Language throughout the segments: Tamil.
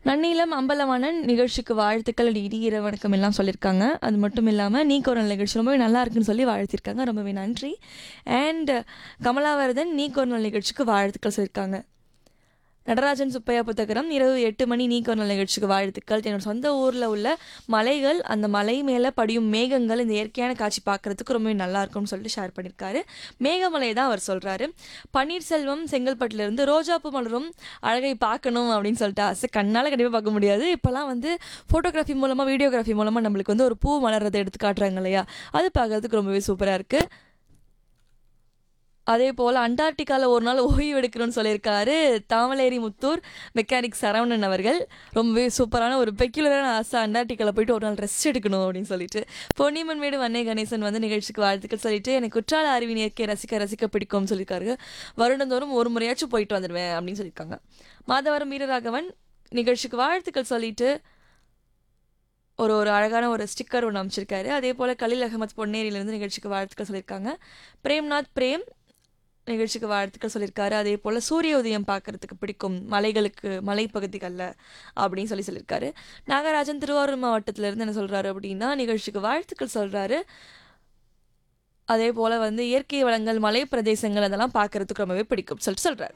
நன்னிலம் அம்பலவாணன் நிகழ்ச்சிக்கு வாழ்த்துக்கள் இடிகிற வணக்கம் எல்லாம் சொல்லியிருக்காங்க அது மட்டும் இல்லாமல் நீ ஒரு நிகழ்ச்சி ரொம்பவே நல்லா இருக்குன்னு சொல்லி வாழ்த்திருக்காங்க ரொம்பவே நன்றி அண்ட் கமலாவரதன் நீ ஒரு நிகழ்ச்சிக்கு வாழ்த்துக்கள் சொல்லியிருக்காங்க நடராஜன் சுப்பையா புத்தகரம் இரவு எட்டு மணி நீ ஒரு நிகழ்ச்சிக்கு வாழ்த்துக்கள் என்னோட சொந்த ஊரில் உள்ள மலைகள் அந்த மலை மேலே படியும் மேகங்கள் இந்த இயற்கையான காட்சி பார்க்கறதுக்கு ரொம்பவே நல்லா இருக்கும்னு சொல்லிட்டு ஷேர் பண்ணியிருக்காரு மேகமலை தான் அவர் சொல்கிறாரு பன்னீர்செல்வம் செங்கல்பட்டுலேருந்து ரோஜாப்பூ மலரும் அழகை பார்க்கணும் அப்படின்னு சொல்லிட்டு ஆசை கண்ணால் கண்டிப்பாக பார்க்க முடியாது இப்போலாம் வந்து ஃபோட்டோகிராஃபி மூலமாக வீடியோகிராஃபி மூலமாக நம்மளுக்கு வந்து ஒரு பூ மலர்றதை எடுத்து காட்டுறாங்க இல்லையா அது பார்க்கறதுக்கு ரொம்பவே சூப்பராக இருக்குது அதே போல் அண்டார்டிகாவில் ஒரு நாள் ஓய்வு எடுக்கணும்னு சொல்லியிருக்காரு தாமலேரி முத்தூர் மெக்கானிக் சரவணன் அவர்கள் ரொம்பவே சூப்பரான ஒரு பெக்யுலரான ஆசை அண்டார்டிகாவில் போயிட்டு ஒரு நாள் ரெஸ்ட் எடுக்கணும் அப்படின்னு சொல்லிட்டு பொன்னியம்மன் வீடு வன்னே கணேசன் வந்து நிகழ்ச்சிக்கு வாழ்த்துக்கள் சொல்லிட்டு எனக்கு குற்றால அருவின் இயற்கை ரசிக்க ரசிக்க பிடிக்கும்னு சொல்லியிருக்காரு வருடந்தோறும் ஒரு முறையாச்சும் போயிட்டு வந்துடுவேன் அப்படின்னு சொல்லியிருக்காங்க மாதவரம் வீரராகவன் நிகழ்ச்சிக்கு வாழ்த்துக்கள் சொல்லிட்டு ஒரு ஒரு அழகான ஒரு ஸ்டிக்கர் ஒன்று அமைச்சிருக்காரு அதே போல் கலில் அகமத் பொன்னேரியிலேருந்து நிகழ்ச்சிக்கு வாழ்த்துக்கள் சொல்லியிருக்காங்க பிரேம்நாத் பிரேம் நிகழ்ச்சிக்கு வாழ்த்துக்கள் சொல்லியிருக்காரு அதே போல் சூரிய உதயம் பார்க்கறதுக்கு பிடிக்கும் மலைகளுக்கு மலைப்பகுதிகளில் அப்படின்னு சொல்லி சொல்லியிருக்காரு நாகராஜன் திருவாரூர் மாவட்டத்திலேருந்து என்ன சொல்கிறாரு அப்படின்னா நிகழ்ச்சிக்கு வாழ்த்துக்கள் சொல்கிறாரு அதே போல் வந்து இயற்கை வளங்கள் மலை பிரதேசங்கள் அதெல்லாம் பார்க்கறதுக்கு ரொம்பவே பிடிக்கும் சொல்லிட்டு சொல்கிறாரு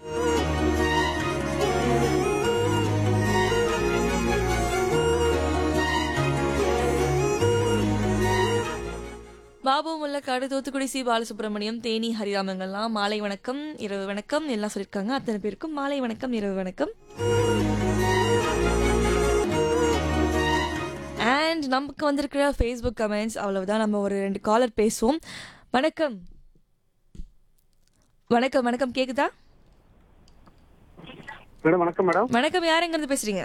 பாபு முல்லக்காடு தூத்துக்குடி சி பாலசுப்ரமணியம் தேனி ஹரிராமங்கள்லாம் மாலை வணக்கம் இரவு வணக்கம் எல்லாம் சொல்லியிருக்காங்க அத்தனை பேருக்கும் மாலை வணக்கம் இரவு வணக்கம் அண்ட் நமக்கு வந்திருக்கிற ஃபேஸ்புக் கமெண்ட்ஸ் அவ்வளவுதான் நம்ம ஒரு ரெண்டு காலர் பேசுவோம் வணக்கம் வணக்கம் வணக்கம் கேக்குதா மேடம் வணக்கம் மேடம் வணக்கம் யாருங்கிறது பேசுறீங்க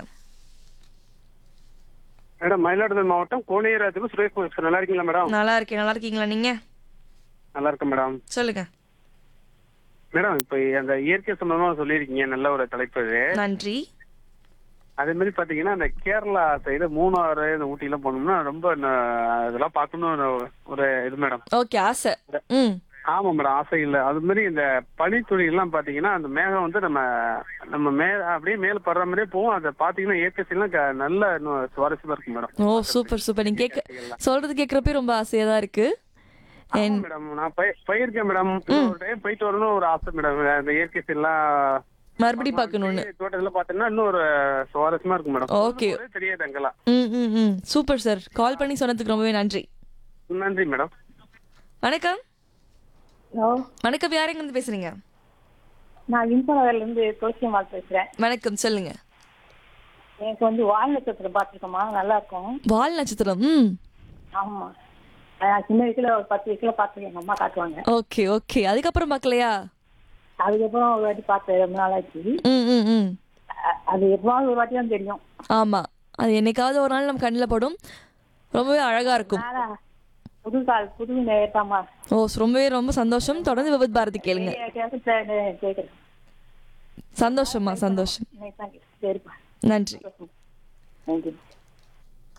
மேடம் மயிலாடுதுறை மாவட்டம் கோனேராஜுக்கு சுரேஷ் குமார் நல்லா இருக்கீங்களா மேடம் நல்லா இருக்கேன் நல்லா இருக்கீங்களா நீங்க நல்லா இருக்கேன் மேடம் சொல்லுங்க மேடம் இப்ப அந்த இயற்கை சம்பந்தமா சொல்லியிருக்கீங்க நல்ல ஒரு தலைப்பு இது நன்றி அதே மாதிரி பாத்தீங்கன்னா அந்த கேரளா சைடு மூணாறு இந்த ஊட்டி எல்லாம் போனோம்னா ரொம்ப ந- அதெல்லாம் பார்க்கணும்னு ஒரு இது மேடம் ஓகே ஆசை ம் ஆமா மேடம் ஆசை இல்ல அது மாதிரி இந்த பனித்துளி எல்லாம் பாத்தீங்கன்னா அந்த மேகம் வந்து நம்ம நம்ம மே அப்படியே மேல படுற மாதிரியே போகும் அதை பாத்தீங்கன்னா இயற்கை சீலாம் க- நல்ல இன்னும் சுவாரஸ்யமா இருக்கும் மேடம் ஓ சூப்பர் சூப்பர் நீங்க கேட்க சொல்றது கேட்கறப்பே ரொம்ப ஆசையா தான் இருக்கு ஆமா மேடம் நான் போய்- போயிருக்கேன் மேடம் ஒரு டைம் போயிட்டு வரணும் ஒரு ஆசை மேடம் அந்த இயற்கை சீலாம் மறுபடியும் பார்க்கணும்னு தோட்டத்துல பாத்தீங்கன்னா இன்னும் ஒரு சுவாரஸ்யமா இருக்கும் மேடம் Okay. ஒரே தெரியாது அங்கெல்லாம் ம் ம் ம் சூப்பர் சார் கால் பண்ணி சொன்னதுக்கு ரொம்பவே நன்றி நன்றி மேடம் வணக்கம் ஹலோ வணக்கம் யாருங்க இருந்து பேசுறீங்க நான் இன்பநகர்ல இருந்து தோசியம்மாள் பேசுறேன் வணக்கம் சொல்லுங்க எனக்கு வந்து வால் நட்சத்திரம் பார்த்துருக்கோமா நல்லா இருக்கும் வால் நட்சத்திரம் ம் ஆமா நான் சின்ன வயசுல ஒரு பத்து வயசுல பார்த்துருக்கேன் எங்க அம்மா காட்டுவாங்க ஓகே ஓகே அதுக்கப்புறம் பார்க்கலையா அதுக்கப்புறம் ஒரு வாட்டி பார்த்தேன் ரொம்ப நாளாச்சு ம் ம் ம் அ- அது எப்பவாவது ஒரு வாட்டி தான் தெரியும் ஆமா அது என்னைக்காவது ஒரு நாள் நம்ம கண்ணில் படும் ரொம்பவே அழகா இருக்கும் ஆனா புது கால் புது நேரத்தாமா ஓ ரொம்பவே ரொம்ப சந்தோஷம் தொடர்ந்து விபத் பாரதி கேளுங்க கேட்குறேன் சந்தோஷமா சந்தோஷம் சரிப்பா நன்றி தேங்க்யூ